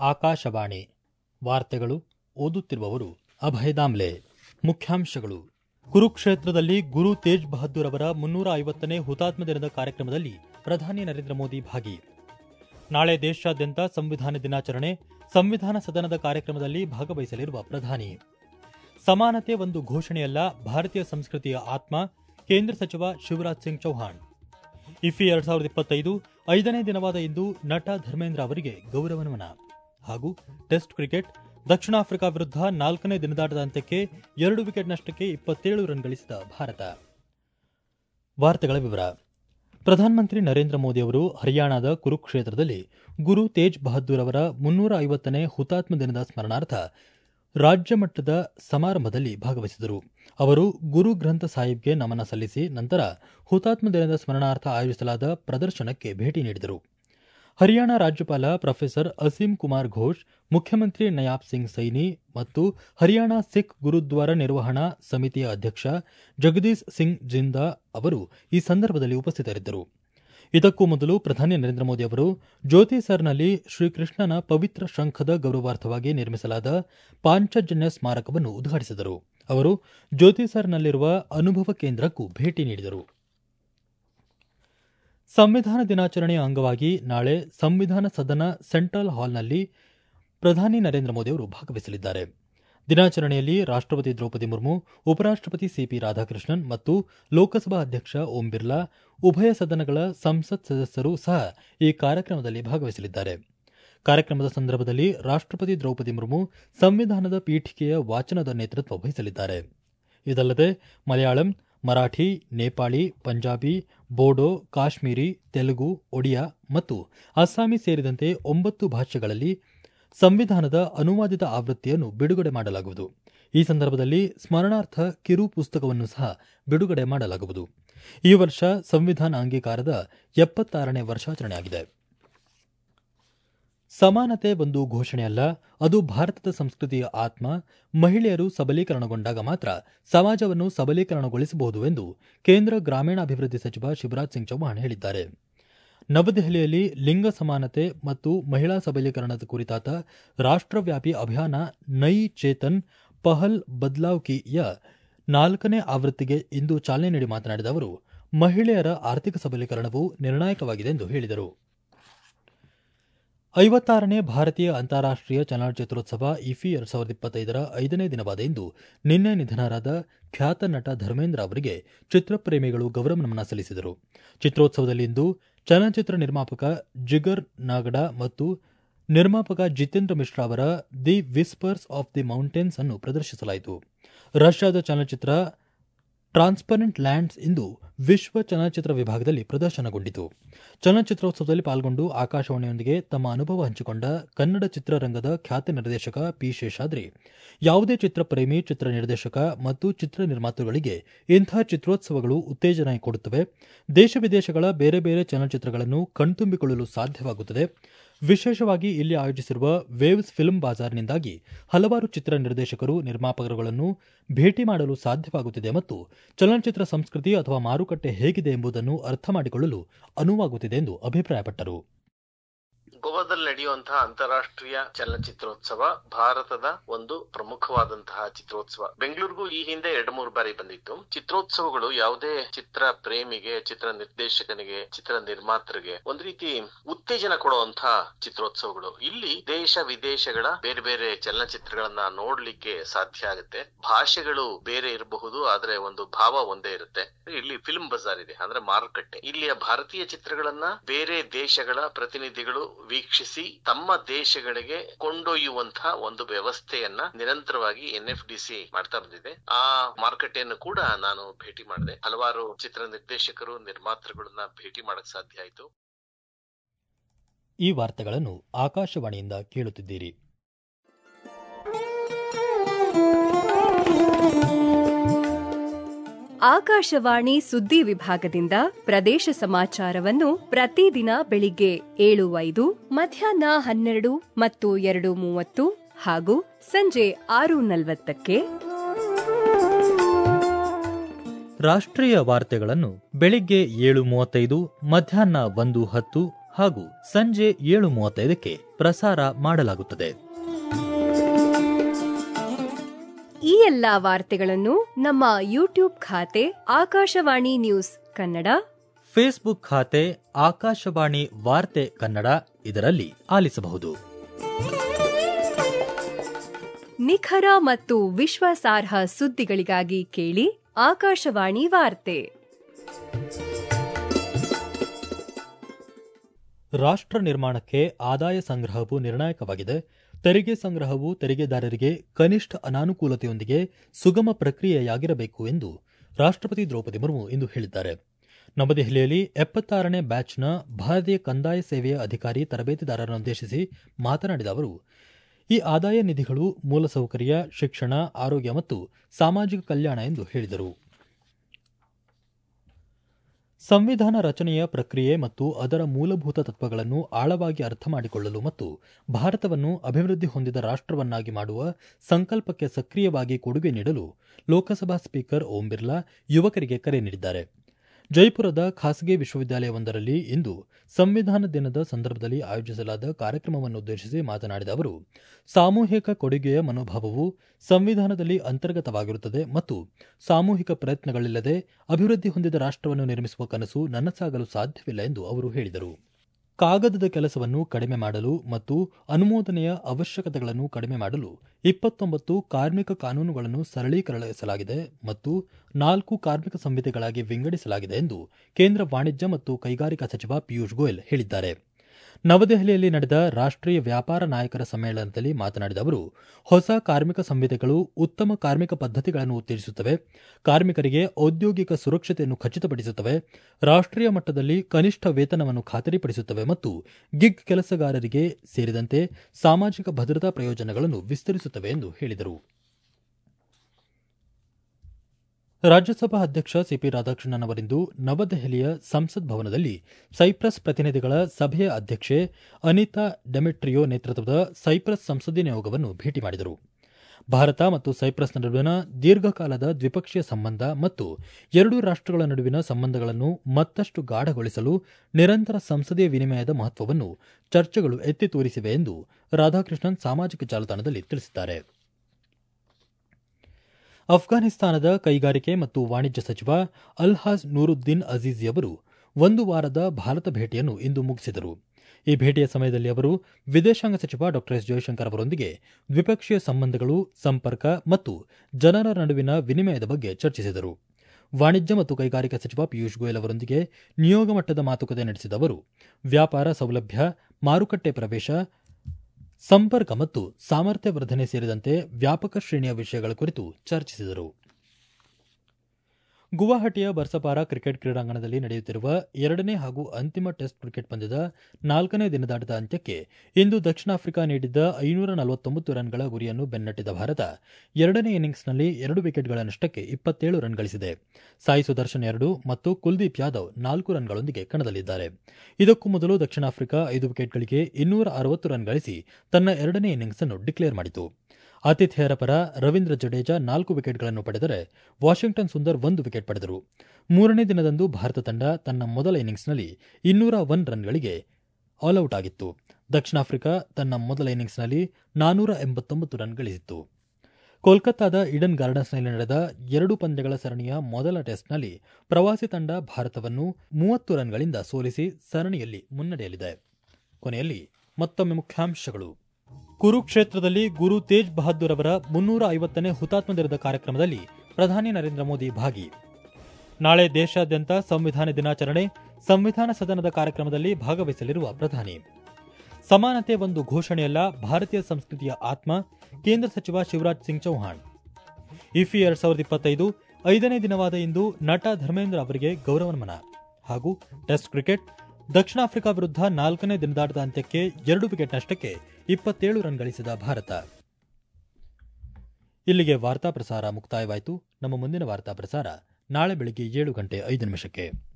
ಆಕಾಶವಾಣಿ ವಾರ್ತೆಗಳು ಓದುತ್ತಿರುವವರು ಅಭಯ ದಾಮ್ಲೆ ಮುಖ್ಯಾಂಶಗಳು ಕುರುಕ್ಷೇತ್ರದಲ್ಲಿ ಗುರು ತೇಜ್ ಬಹದ್ದೂರ್ ಅವರ ಮುನ್ನೂರ ಐವತ್ತನೇ ಹುತಾತ್ಮ ದಿನದ ಕಾರ್ಯಕ್ರಮದಲ್ಲಿ ಪ್ರಧಾನಿ ನರೇಂದ್ರ ಮೋದಿ ಭಾಗಿ ನಾಳೆ ದೇಶಾದ್ಯಂತ ಸಂವಿಧಾನ ದಿನಾಚರಣೆ ಸಂವಿಧಾನ ಸದನದ ಕಾರ್ಯಕ್ರಮದಲ್ಲಿ ಭಾಗವಹಿಸಲಿರುವ ಪ್ರಧಾನಿ ಸಮಾನತೆ ಒಂದು ಘೋಷಣೆಯಲ್ಲ ಭಾರತೀಯ ಸಂಸ್ಕೃತಿಯ ಆತ್ಮ ಕೇಂದ್ರ ಸಚಿವ ಶಿವರಾಜ್ ಸಿಂಗ್ ಚೌಹಾಣ್ ಇಫಿ ಎರಡ್ ಸಾವಿರದ ಇಪ್ಪತ್ತೈದು ಐದನೇ ದಿನವಾದ ಇಂದು ನಟ ಧರ್ಮೇಂದ್ರ ಅವರಿಗೆ ಗೌರವ ನಮನ ಹಾಗೂ ಟೆಸ್ಟ್ ಕ್ರಿಕೆಟ್ ದಕ್ಷಿಣ ಆಫ್ರಿಕಾ ವಿರುದ್ಧ ನಾಲ್ಕನೇ ದಿನದಾಟದ ಅಂತ್ಯಕ್ಕೆ ಎರಡು ವಿಕೆಟ್ ನಷ್ಟಕ್ಕೆ ಇಪ್ಪತ್ತೇಳು ರನ್ ಗಳಿಸಿದ ಭಾರತ ವಾರ್ತೆಗಳ ವಿವರ ಪ್ರಧಾನಮಂತ್ರಿ ನರೇಂದ್ರ ಮೋದಿ ಅವರು ಹರಿಯಾಣದ ಕುರುಕ್ಷೇತ್ರದಲ್ಲಿ ಗುರು ತೇಜ್ ಬಹದ್ದೂರ್ ಅವರ ಮುನ್ನೂರ ಐವತ್ತನೇ ಹುತಾತ್ಮ ದಿನದ ಸ್ಮರಣಾರ್ಥ ರಾಜ್ಯ ಮಟ್ಟದ ಸಮಾರಂಭದಲ್ಲಿ ಭಾಗವಹಿಸಿದರು ಅವರು ಗುರು ಗ್ರಂಥ ಸಾಹಿಬ್ಗೆ ನಮನ ಸಲ್ಲಿಸಿ ನಂತರ ಹುತಾತ್ಮ ದಿನದ ಸ್ಮರಣಾರ್ಥ ಆಯೋಜಿಸಲಾದ ಪ್ರದರ್ಶನಕ್ಕೆ ಭೇಟಿ ನೀಡಿದರು ಹರಿಯಾಣ ರಾಜ್ಯಪಾಲ ಪ್ರೊಫೆಸರ್ ಅಸೀಂ ಕುಮಾರ್ ಘೋಷ್ ಮುಖ್ಯಮಂತ್ರಿ ನಯಾಬ್ ಸಿಂಗ್ ಸೈನಿ ಮತ್ತು ಹರಿಯಾಣ ಸಿಖ್ ಗುರುದ್ವಾರ ನಿರ್ವಹಣಾ ಸಮಿತಿಯ ಅಧ್ಯಕ್ಷ ಜಗದೀಶ್ ಸಿಂಗ್ ಜಿಂದಾ ಅವರು ಈ ಸಂದರ್ಭದಲ್ಲಿ ಉಪಸ್ಥಿತರಿದ್ದರು ಇದಕ್ಕೂ ಮೊದಲು ಪ್ರಧಾನಿ ನರೇಂದ್ರ ಮೋದಿ ಅವರು ಜ್ಯೋತಿಸರ್ನಲ್ಲಿ ಶ್ರೀಕೃಷ್ಣನ ಪವಿತ್ರ ಶಂಖದ ಗೌರವಾರ್ಥವಾಗಿ ನಿರ್ಮಿಸಲಾದ ಪಾಂಚಜನ್ಯ ಸ್ಮಾರಕವನ್ನು ಉದ್ಘಾಟಿಸಿದರು ಅವರು ಜ್ಯೋತಿಸರ್ನಲ್ಲಿರುವ ಅನುಭವ ಕೇಂದ್ರಕ್ಕೂ ಭೇಟಿ ನೀಡಿದರು ಸಂವಿಧಾನ ದಿನಾಚರಣೆಯ ಅಂಗವಾಗಿ ನಾಳೆ ಸಂವಿಧಾನ ಸದನ ಸೆಂಟ್ರಲ್ ಹಾಲ್ನಲ್ಲಿ ಪ್ರಧಾನಿ ನರೇಂದ್ರ ಮೋದಿ ಅವರು ಭಾಗವಹಿಸಲಿದ್ದಾರೆ ದಿನಾಚರಣೆಯಲ್ಲಿ ರಾಷ್ಟ್ರಪತಿ ದ್ರೌಪದಿ ಮುರ್ಮು ಉಪರಾಷ್ಟ್ರಪತಿ ಸಿಪಿ ರಾಧಾಕೃಷ್ಣನ್ ಮತ್ತು ಲೋಕಸಭಾ ಅಧ್ಯಕ್ಷ ಓಂ ಬಿರ್ಲಾ ಉಭಯ ಸದನಗಳ ಸಂಸತ್ ಸದಸ್ಯರು ಸಹ ಈ ಕಾರ್ಯಕ್ರಮದಲ್ಲಿ ಭಾಗವಹಿಸಲಿದ್ದಾರೆ ಕಾರ್ಯಕ್ರಮದ ಸಂದರ್ಭದಲ್ಲಿ ರಾಷ್ಟ್ರಪತಿ ದ್ರೌಪದಿ ಮುರ್ಮು ಸಂವಿಧಾನದ ಪೀಠಿಕೆಯ ವಾಚನದ ನೇತೃತ್ವ ವಹಿಸಲಿದ್ದಾರೆ ಇದಲ್ಲದೆ ಮಲಯಾಳಂ ಮರಾಠಿ ನೇಪಾಳಿ ಪಂಜಾಬಿ ಬೋಡೋ ಕಾಶ್ಮೀರಿ ತೆಲುಗು ಒಡಿಯಾ ಮತ್ತು ಅಸ್ಸಾಮಿ ಸೇರಿದಂತೆ ಒಂಬತ್ತು ಭಾಷೆಗಳಲ್ಲಿ ಸಂವಿಧಾನದ ಅನುವಾದಿತ ಆವೃತ್ತಿಯನ್ನು ಬಿಡುಗಡೆ ಮಾಡಲಾಗುವುದು ಈ ಸಂದರ್ಭದಲ್ಲಿ ಸ್ಮರಣಾರ್ಥ ಕಿರು ಪುಸ್ತಕವನ್ನು ಸಹ ಬಿಡುಗಡೆ ಮಾಡಲಾಗುವುದು ಈ ವರ್ಷ ಸಂವಿಧಾನ ಅಂಗೀಕಾರದ ಎಪ್ಪತ್ತಾರನೇ ವರ್ಷಾಚರಣೆಯಾಗಿದೆ ಸಮಾನತೆ ಒಂದು ಘೋಷಣೆಯಲ್ಲ ಅದು ಭಾರತದ ಸಂಸ್ಕೃತಿಯ ಆತ್ಮ ಮಹಿಳೆಯರು ಸಬಲೀಕರಣಗೊಂಡಾಗ ಮಾತ್ರ ಸಮಾಜವನ್ನು ಸಬಲೀಕರಣಗೊಳಿಸಬಹುದು ಎಂದು ಕೇಂದ್ರ ಗ್ರಾಮೀಣಾಭಿವೃದ್ಧಿ ಸಚಿವ ಶಿವರಾಜ್ ಸಿಂಗ್ ಚೌಹಾಣ್ ಹೇಳಿದ್ದಾರೆ ನವದೆಹಲಿಯಲ್ಲಿ ಲಿಂಗ ಸಮಾನತೆ ಮತ್ತು ಮಹಿಳಾ ಸಬಲೀಕರಣದ ಕುರಿತಾದ ರಾಷ್ಟ್ರವ್ಯಾಪಿ ಅಭಿಯಾನ ನೈ ಚೇತನ್ ಪಹಲ್ ಬದ್ಲಾವ್ ಕಿಯ ನಾಲ್ಕನೇ ಆವೃತ್ತಿಗೆ ಇಂದು ಚಾಲನೆ ನೀಡಿ ಮಾತನಾಡಿದ ಅವರು ಮಹಿಳೆಯರ ಆರ್ಥಿಕ ಸಬಲೀಕರಣವು ನಿರ್ಣಾಯಕವಾಗಿದೆ ಎಂದು ಹೇಳಿದರು ಐವತ್ತಾರನೇ ಭಾರತೀಯ ಅಂತಾರಾಷ್ಟೀಯ ಚಲನಚಿತ್ರೋತ್ಸವ ಇಫಿ ಎರಡ್ ಸಾವಿರದ ಇಪ್ಪತ್ತೈದರ ಐದನೇ ದಿನವಾದ ಇಂದು ನಿನ್ನೆ ನಿಧನರಾದ ಖ್ಯಾತ ನಟ ಧರ್ಮೇಂದ್ರ ಅವರಿಗೆ ಚಿತ್ರಪ್ರೇಮಿಗಳು ಗೌರವ ನಮನ ಸಲ್ಲಿಸಿದರು ಚಿತ್ರೋತ್ಸವದಲ್ಲಿಂದು ಚಲನಚಿತ್ರ ನಿರ್ಮಾಪಕ ಜಿಗರ್ ನಾಗಡ ಮತ್ತು ನಿರ್ಮಾಪಕ ಜಿತೇಂದ್ರ ಮಿಶ್ರಾ ಅವರ the whispers of the mountains ಅನ್ನು ಪ್ರದರ್ಶಿಸಲಾಯಿತು ರಷ್ಯಾದ ಚಲನಚಿತ್ರ ಟ್ರಾನ್ಸ್ಪರೆಂಟ್ ಲ್ಯಾಂಡ್ಸ್ ಇಂದು ವಿಶ್ವ ಚಲನಚಿತ್ರ ವಿಭಾಗದಲ್ಲಿ ಪ್ರದರ್ಶನಗೊಂಡಿತು ಚಲನಚಿತ್ರೋತ್ಸವದಲ್ಲಿ ಪಾಲ್ಗೊಂಡು ಆಕಾಶವಾಣಿಯೊಂದಿಗೆ ತಮ್ಮ ಅನುಭವ ಹಂಚಿಕೊಂಡ ಕನ್ನಡ ಚಿತ್ರರಂಗದ ಖ್ಯಾತ ನಿರ್ದೇಶಕ ಪಿ ಶೇಷಾದ್ರಿ ಯಾವುದೇ ಚಿತ್ರಪ್ರೇಮಿ ಚಿತ್ರ ನಿರ್ದೇಶಕ ಮತ್ತು ಚಿತ್ರ ನಿರ್ಮಾತೃಗಳಿಗೆ ಇಂಥ ಚಿತ್ರೋತ್ಸವಗಳು ಉತ್ತೇಜನ ಕೊಡುತ್ತವೆ ದೇಶ ವಿದೇಶಗಳ ಬೇರೆ ಬೇರೆ ಚಲನಚಿತ್ರಗಳನ್ನು ಕಣ್ತುಂಬಿಕೊಳ್ಳಲು ಸಾಧ್ಯವಾಗುತ್ತದೆ ವಿಶೇಷವಾಗಿ ಇಲ್ಲಿ ಆಯೋಜಿಸಿರುವ ವೇವ್ಸ್ ಫಿಲ್ಮ್ ಬಾಜಾರ್ನಿಂದಾಗಿ ಹಲವಾರು ಚಿತ್ರ ನಿರ್ದೇಶಕರು ನಿರ್ಮಾಪಕರುಗಳನ್ನು ಭೇಟಿ ಮಾಡಲು ಸಾಧ್ಯವಾಗುತ್ತಿದೆ ಮತ್ತು ಚಲನಚಿತ್ರ ಸಂಸ್ಕೃತಿ ಅಥವಾ ಮಾರುಕಟ್ಟೆ ಹೇಗಿದೆ ಎಂಬುದನ್ನು ಅರ್ಥ ಮಾಡಿಕೊಳ್ಳಲು ಅನುವಾಗುತ್ತಿದೆ ಎಂದು ಅಭಿಪ್ರಾಯಪಟ್ಟರು ಗೋವಾದಲ್ಲಿ ನಡೆಯುವಂತಹ ಅಂತಾರಾಷ್ಟ್ರೀಯ ಚಲನಚಿತ್ರೋತ್ಸವ ಭಾರತದ ಒಂದು ಪ್ರಮುಖವಾದಂತಹ ಚಿತ್ರೋತ್ಸವ ಬೆಂಗಳೂರಿಗೂ ಈ ಹಿಂದೆ ಎರಡು ಮೂರು ಬಾರಿ ಬಂದಿತ್ತು ಚಿತ್ರೋತ್ಸವಗಳು ಯಾವುದೇ ಚಿತ್ರ ಪ್ರೇಮಿಗೆ ಚಿತ್ರ ನಿರ್ದೇಶಕನಿಗೆ ಚಿತ್ರ ನಿರ್ಮಾತೃಗೆ ಒಂದು ರೀತಿ ಉತ್ತೇಜನ ಕೊಡುವಂತಹ ಚಿತ್ರೋತ್ಸವಗಳು ಇಲ್ಲಿ ದೇಶ ವಿದೇಶಗಳ ಬೇರೆ ಬೇರೆ ಚಲನಚಿತ್ರಗಳನ್ನ ನೋಡ್ಲಿಕ್ಕೆ ಸಾಧ್ಯ ಆಗುತ್ತೆ ಭಾಷೆಗಳು ಬೇರೆ ಇರಬಹುದು ಆದ್ರೆ ಒಂದು ಭಾವ ಒಂದೇ ಇರುತ್ತೆ ಇಲ್ಲಿ ಫಿಲ್ಮ್ ಬಜಾರ್ ಇದೆ ಅಂದ್ರೆ ಮಾರುಕಟ್ಟೆ ಇಲ್ಲಿಯ ಭಾರತೀಯ ಚಿತ್ರಗಳನ್ನ ಬೇರೆ ದೇಶಗಳ ಪ್ರತಿನಿಧಿಗಳು ವೀಕ್ಷಿಸಿ ತಮ್ಮ ದೇಶಗಳಿಗೆ ಕೊಂಡೊಯ್ಯುವಂತಹ ಒಂದು ವ್ಯವಸ್ಥೆಯನ್ನ ನಿರಂತರವಾಗಿ ಎನ್ ಎಫ್ ಡಿ ಸಿ ಮಾಡ್ತಾ ಬಂದಿದೆ ಆ ಮಾರುಕಟ್ಟೆಯನ್ನು ಕೂಡ ನಾನು ಭೇಟಿ ಮಾಡಿದೆ ಹಲವಾರು ಚಿತ್ರ ನಿರ್ದೇಶಕರು ನಿರ್ಮಾತೃಗಳನ್ನ ಭೇಟಿ ಮಾಡಕ್ ಸಾಧ್ಯ ಆಯಿತು ಈ ವಾರ್ತೆಗಳನ್ನು ಆಕಾಶವಾಣಿಯಿಂದ ಕೇಳುತ್ತಿದ್ದೀರಿ ಆಕಾಶವಾಣಿ ಸುದ್ದಿ ವಿಭಾಗದಿಂದ ಪ್ರದೇಶ ಸಮಾಚಾರವನ್ನು ಪ್ರತಿದಿನ ಬೆಳಿಗ್ಗೆ ಏಳು ಐದು ಮಧ್ಯಾಹ್ನ ಹನ್ನೆರಡು ಮತ್ತು ಎರಡು ಮೂವತ್ತು ಹಾಗೂ ಸಂಜೆ ಆರು ನಲವತ್ತಕ್ಕೆ ರಾಷ್ಟ್ರೀಯ ವಾರ್ತೆಗಳನ್ನು ಬೆಳಿಗ್ಗೆ ಏಳು ಮೂವತ್ತೈದು ಮಧ್ಯಾಹ್ನ ಒಂದು ಹತ್ತು ಹಾಗೂ ಸಂಜೆ ಏಳು ಮೂವತ್ತೈದಕ್ಕೆ ಪ್ರಸಾರ ಮಾಡಲಾಗುತ್ತದೆ ಈ ಎಲ್ಲಾ ವಾರ್ತೆಗಳನ್ನು ನಮ್ಮ ಯೂಟ್ಯೂಬ್ ಖಾತೆ ಆಕಾಶವಾಣಿ ನ್ಯೂಸ್ ಕನ್ನಡ ಫೇಸ್ಬುಕ್ ಖಾತೆ ಆಕಾಶವಾಣಿ ವಾರ್ತೆ ಕನ್ನಡ ಇದರಲ್ಲಿ ಆಲಿಸಬಹುದು ನಿಖರ ಮತ್ತು ವಿಶ್ವಾಸಾರ್ಹ ಸುದ್ದಿಗಳಿಗಾಗಿ ಕೇಳಿ ಆಕಾಶವಾಣಿ ವಾರ್ತೆ ರಾಷ್ಟ್ರ ನಿರ್ಮಾಣಕ್ಕೆ ಆದಾಯ ಸಂಗ್ರಹವು ನಿರ್ಣಾಯಕವಾಗಿದೆ ತೆರಿಗೆ ಸಂಗ್ರಹವು ತೆರಿಗೆದಾರರಿಗೆ ಕನಿಷ್ಠ ಅನಾನುಕೂಲತೆಯೊಂದಿಗೆ ಸುಗಮ ಪ್ರಕ್ರಿಯೆಯಾಗಿರಬೇಕು ಎಂದು ರಾಷ್ಟ್ರಪತಿ ದ್ರೌಪದಿ ಮುರ್ಮು ಇಂದು ಹೇಳಿದ್ದಾರೆ ನವದೆಹಲಿಯಲ್ಲಿ ಎಪ್ಪತ್ತಾರನೇ ಬ್ಯಾಚ್ನ ಭಾರತೀಯ ಕಂದಾಯ ಸೇವೆಯ ಅಧಿಕಾರಿ ತರಬೇತಿದಾರರನ್ನುದ್ದೇಶಿಸಿ ಮಾತನಾಡಿದ ಅವರು ಈ ಆದಾಯ ನಿಧಿಗಳು ಮೂಲಸೌಕರ್ಯ ಶಿಕ್ಷಣ ಆರೋಗ್ಯ ಮತ್ತು ಸಾಮಾಜಿಕ ಕಲ್ಯಾಣ ಎಂದು ಹೇಳಿದರು ಸಂವಿಧಾನ ರಚನೆಯ ಪ್ರಕ್ರಿಯೆ ಮತ್ತು ಅದರ ಮೂಲಭೂತ ತತ್ವಗಳನ್ನು ಆಳವಾಗಿ ಅರ್ಥ ಮಾಡಿಕೊಳ್ಳಲು ಮತ್ತು ಭಾರತವನ್ನು ಅಭಿವೃದ್ಧಿ ಹೊಂದಿದ ರಾಷ್ಟ್ರವನ್ನಾಗಿ ಮಾಡುವ ಸಂಕಲ್ಪಕ್ಕೆ ಸಕ್ರಿಯವಾಗಿ ಕೊಡುಗೆ ನೀಡಲು ಲೋಕಸಭಾ ಸ್ಪೀಕರ್ ಓಂ ಬಿರ್ಲಾ ಯುವಕರಿಗೆ ಕರೆ ನೀಡಿದ್ದಾರೆ ಜೈಪುರದ ಖಾಸಗಿ ವಿಶ್ವವಿದ್ಯಾಲಯವೊಂದರಲ್ಲಿ ಇಂದು ಸಂವಿಧಾನ ದಿನದ ಸಂದರ್ಭದಲ್ಲಿ ಆಯೋಜಿಸಲಾದ ಕಾರ್ಯಕ್ರಮವನ್ನುದ್ದೇಶಿಸಿ ಮಾತನಾಡಿದ ಅವರು ಸಾಮೂಹಿಕ ಕೊಡುಗೆಯ ಮನೋಭಾವವು ಸಂವಿಧಾನದಲ್ಲಿ ಅಂತರ್ಗತವಾಗಿರುತ್ತದೆ ಮತ್ತು ಸಾಮೂಹಿಕ ಪ್ರಯತ್ನಗಳಿಲ್ಲದೆ ಅಭಿವೃದ್ಧಿ ಹೊಂದಿದ ರಾಷ್ಟ್ರವನ್ನು ನಿರ್ಮಿಸುವ ಕನಸು ನನಸಾಗಲು ಸಾಧ್ಯವಿಲ್ಲ ಎಂದು ಅವರು ಹೇಳಿದರು ಕಾಗದದ ಕೆಲಸವನ್ನು ಕಡಿಮೆ ಮಾಡಲು ಮತ್ತು ಅನುಮೋದನೆಯ ಅವಶ್ಯಕತೆಗಳನ್ನು ಕಡಿಮೆ ಮಾಡಲು ಇಪ್ಪತ್ತೊಂಬತ್ತು ಕಾರ್ಮಿಕ ಕಾನೂನುಗಳನ್ನು ಸರಳೀಕರಿಸಲಾಗಿದೆ ಮತ್ತು ನಾಲ್ಕು ಕಾರ್ಮಿಕ ಸಂಹಿತೆಗಳಾಗಿ ವಿಂಗಡಿಸಲಾಗಿದೆ ಎಂದು ಕೇಂದ್ರ ವಾಣಿಜ್ಯ ಮತ್ತು ಕೈಗಾರಿಕಾ ಸಚಿವ ಪಿಯೂಷ್ ಗೋಯಲ್ ಹೇಳಿದ್ದಾರೆ ನವದೆಹಲಿಯಲ್ಲಿ ನಡೆದ ರಾಷ್ಟ್ರೀಯ ವ್ಯಾಪಾರ ನಾಯಕರ ಸಮ್ಮೇಳನದಲ್ಲಿ ಮಾತನಾಡಿದ ಅವರು ಹೊಸ ಕಾರ್ಮಿಕ ಸಂಹಿತೆಗಳು ಉತ್ತಮ ಕಾರ್ಮಿಕ ಪದ್ಧತಿಗಳನ್ನು ಉತ್ತೇಜಿಸುತ್ತವೆ ಕಾರ್ಮಿಕರಿಗೆ ಔದ್ಯೋಗಿಕ ಸುರಕ್ಷತೆಯನ್ನು ಖಚಿತಪಡಿಸುತ್ತವೆ ರಾಷ್ಟ್ರೀಯ ಮಟ್ಟದಲ್ಲಿ ಕನಿಷ್ಠ ವೇತನವನ್ನು ಖಾತರಿಪಡಿಸುತ್ತವೆ ಮತ್ತು ಗಿಗ್ ಕೆಲಸಗಾರರಿಗೆ ಸೇರಿದಂತೆ ಸಾಮಾಜಿಕ ಭದ್ರತಾ ಪ್ರಯೋಜನಗಳನ್ನು ವಿಸ್ತರಿಸುತ್ತವೆ ಎಂದು ಹೇಳಿದರು ರಾಜ್ಯಸಭಾ ಅಧ್ಯಕ್ಷ ಸಿಪಿ ರಾಧಾಕೃಷ್ಣನ್ ಅವರಿಂದು ನವದೆಹಲಿಯ ಸಂಸತ್ ಭವನದಲ್ಲಿ ಸೈಪ್ರಸ್ ಪ್ರತಿನಿಧಿಗಳ ಸಭೆಯ ಅಧ್ಯಕ್ಷೆ ಅನಿತಾ ಡೆಮೆಟ್ರಿಯೋ ನೇತೃತ್ವದ ಸೈಪ್ರಸ್ ಸಂಸದೀಯ ನಿಯೋಗವನ್ನು ಭೇಟಿ ಮಾಡಿದರು ಭಾರತ ಮತ್ತು ಸೈಪ್ರಸ್ ನಡುವಿನ ದೀರ್ಘಕಾಲದ ದ್ವಿಪಕ್ಷೀಯ ಸಂಬಂಧ ಮತ್ತು ಎರಡೂ ರಾಷ್ಟ್ರಗಳ ನಡುವಿನ ಸಂಬಂಧಗಳನ್ನು ಮತ್ತಷ್ಟು ಗಾಢಗೊಳಿಸಲು ನಿರಂತರ ಸಂಸದೀಯ ವಿನಿಮಯದ ಮಹತ್ವವನ್ನು ಚರ್ಚೆಗಳು ಎತ್ತಿ ತೋರಿಸಿವೆ ಎಂದು ರಾಧಾಕೃಷ್ಣನ್ ಸಾಮಾಜಿಕ ಜಾಲತಾಣದಲ್ಲಿ ತಿಳಿಸಿದ್ದಾರೆ ಅಫ್ಘಾನಿಸ್ತಾನದ ಕೈಗಾರಿಕೆ ಮತ್ತು ವಾಣಿಜ್ಯ ಸಚಿವ ಅಲ್ಹಾಜ್ ನೂರುದ್ದೀನ್ ಅಜೀಜಿ ಅವರು ಒಂದು ವಾರದ ಭಾರತ ಭೇಟಿಯನ್ನು ಇಂದು ಮುಗಿಸಿದರು ಈ ಭೇಟಿಯ ಸಮಯದಲ್ಲಿ ಅವರು ವಿದೇಶಾಂಗ ಸಚಿವ ಡಾ ಎಸ್ ಜಯಶಂಕರ್ ಅವರೊಂದಿಗೆ ದ್ವಿಪಕ್ಷೀಯ ಸಂಬಂಧಗಳು ಸಂಪರ್ಕ ಮತ್ತು ಜನರ ನಡುವಿನ ವಿನಿಮಯದ ಬಗ್ಗೆ ಚರ್ಚಿಸಿದರು ವಾಣಿಜ್ಯ ಮತ್ತು ಕೈಗಾರಿಕಾ ಸಚಿವ ಪಿಯೂಷ್ ಗೋಯಲ್ ಅವರೊಂದಿಗೆ ನಿಯೋಗ ಮಟ್ಟದ ಮಾತುಕತೆ ನಡೆಸಿದ ಅವರು ವ್ಯಾಪಾರ ಸೌಲಭ್ಯ ಮಾರುಕಟ್ಟೆ ಪ್ರವೇಶ ಸಂಪರ್ಕ ಮತ್ತು ಸಾಮರ್ಥ್ಯ ವರ್ಧನೆ ಸೇರಿದಂತೆ ವ್ಯಾಪಕ ಶ್ರೇಣಿಯ ವಿಷಯಗಳ ಕುರಿತು ಚರ್ಚಿಸಿದರು ಗುವಾಹಟಿಯ ಬರ್ಸಪಾರ ಕ್ರಿಕೆಟ್ ಕ್ರೀಡಾಂಗಣದಲ್ಲಿ ನಡೆಯುತ್ತಿರುವ ಎರಡನೇ ಹಾಗೂ ಅಂತಿಮ ಟೆಸ್ಟ್ ಕ್ರಿಕೆಟ್ ಪಂದ್ಯದ ನಾಲ್ಕನೇ ದಿನದಾಟದ ಅಂತ್ಯಕ್ಕೆ ಇಂದು ದಕ್ಷಿಣ ಆಫ್ರಿಕಾ ನೀಡಿದ್ದ ಐನೂರ ನಲವತ್ತೊಂಬತ್ತು ರನ್ಗಳ ಗುರಿಯನ್ನು ಬೆನ್ನಟ್ಟಿದ ಭಾರತ ಎರಡನೇ ಇನ್ನಿಂಗ್ಸ್ನಲ್ಲಿ ಎರಡು ವಿಕೆಟ್ಗಳ ನಷ್ಟಕ್ಕೆ ಇಪ್ಪತ್ತೇಳು ರನ್ ಗಳಿಸಿದೆ ಸಾಯಿ ಸುದರ್ಶನ್ ಎರಡು ಮತ್ತು ಕುಲ್ದೀಪ್ ಯಾದವ್ ನಾಲ್ಕು ರನ್ಗಳೊಂದಿಗೆ ಕಣದಲ್ಲಿದ್ದಾರೆ ಇದಕ್ಕೂ ಮೊದಲು ದಕ್ಷಿಣ ಆಫ್ರಿಕಾ ಐದು ವಿಕೆಟ್ಗಳಿಗೆ ಇನ್ನೂರ ಅರವತ್ತು ರನ್ ಗಳಿಸಿ ತನ್ನ ಎರಡನೇ ಇನ್ನಿಂಗ್ಸ್ ಅನ್ನು ಡಿಕ್ಲೇರ್ ಮಾಡಿತು ಆತಿಥೇಯರ ಪರ ರವೀಂದ್ರ ಜಡೇಜಾ ನಾಲ್ಕು ವಿಕೆಟ್ಗಳನ್ನು ಪಡೆದರೆ ವಾಷಿಂಗ್ಟನ್ ಸುಂದರ್ ಒಂದು ವಿಕೆಟ್ ಪಡೆದರು ಮೂರನೇ ದಿನದಂದು ಭಾರತ ತಂಡ ತನ್ನ ಮೊದಲ ಇನ್ನಿಂಗ್ಸ್ನಲ್ಲಿ ಇನ್ನೂರ ಒನ್ ರನ್ಗಳಿಗೆ ಆಲ್ಔಟ್ ಆಗಿತ್ತು ದಕ್ಷಿಣ ಆಫ್ರಿಕಾ ತನ್ನ ಮೊದಲ ಇನ್ನಿಂಗ್ಸ್ನಲ್ಲಿ ನಾನೂರ ಎಂಬತ್ತೊಂಬತ್ತು ರನ್ ಗಳಿಸಿತ್ತು ಕೋಲ್ಕತ್ತಾದ ಈಡನ್ ಗಾರ್ಡನ್ಸ್ನಲ್ಲಿ ನಡೆದ ಎರಡು ಪಂದ್ಯಗಳ ಸರಣಿಯ ಮೊದಲ ಟೆಸ್ಟ್ನಲ್ಲಿ ಪ್ರವಾಸಿ ತಂಡ ಭಾರತವನ್ನು ಮೂವತ್ತು ರನ್ಗಳಿಂದ ಸೋಲಿಸಿ ಸರಣಿಯಲ್ಲಿ ಮುನ್ನಡೆಯಲಿದೆ ಕೊನೆಯಲ್ಲಿ ಮತ್ತೊಮ್ಮೆ ಮುಖ್ಯಾಂಶಗಳು ಕುರುಕ್ಷೇತ್ರದಲ್ಲಿ ಗುರು ತೇಜ್ ಬಹದ್ದೂರ್ ಅವರ ಮುನ್ನೂರ ಐವತ್ತನೇ ಹುತಾತ್ಮ ದಿನದ ಕಾರ್ಯಕ್ರಮದಲ್ಲಿ ಪ್ರಧಾನಿ ನರೇಂದ್ರ ಮೋದಿ ಭಾಗಿ ನಾಳೆ ದೇಶಾದ್ಯಂತ ಸಂವಿಧಾನ ದಿನಾಚರಣೆ ಸಂವಿಧಾನ ಸದನದ ಕಾರ್ಯಕ್ರಮದಲ್ಲಿ ಭಾಗವಹಿಸಲಿರುವ ಪ್ರಧಾನಿ ಸಮಾನತೆ ಒಂದು ಘೋಷಣೆಯಲ್ಲ ಭಾರತೀಯ ಸಂಸ್ಕೃತಿಯ ಆತ್ಮ ಕೇಂದ್ರ ಸಚಿವ ಶಿವರಾಜ್ ಸಿಂಗ್ ಚೌಹಾಣ್ ಇಫಿ ಎರಡ್ ಸಾವಿರದ ಇಪ್ಪತ್ತೈದು ಐದನೇ ದಿನವಾದ ಇಂದು ನಟ ಧರ್ಮೇಂದ್ರ ಅವರಿಗೆ ಗೌರವ ನಮನ ಹಾಗೂ ಟೆಸ್ಟ್ ಕ್ರಿಕೆಟ್ ದಕ್ಷಿಣ ಆಫ್ರಿಕಾ ವಿರುದ್ಧ ನಾಲ್ಕನೇ ದಿನದಾಟದ ಅಂತ್ಯಕ್ಕೆ ಎರಡು ವಿಕೆಟ್ ನಷ್ಟಕ್ಕೆ ಇಪ್ಪತ್ತೇಳು ರನ್ ಗಳಿಸಿದ ಭಾರತ ಇಲ್ಲಿಗೆ ವಾರ್ತಾ ಪ್ರಸಾರ ಮುಕ್ತಾಯವಾಯಿತು ನಮ್ಮ ಮುಂದಿನ ವಾರ್ತಾ ಪ್ರಸಾರ ನಾಳೆ ಬೆಳಿಗ್ಗೆ ಏಳು ಗಂಟೆ ಐದು ನಿಮಿಷಕ್ಕೆ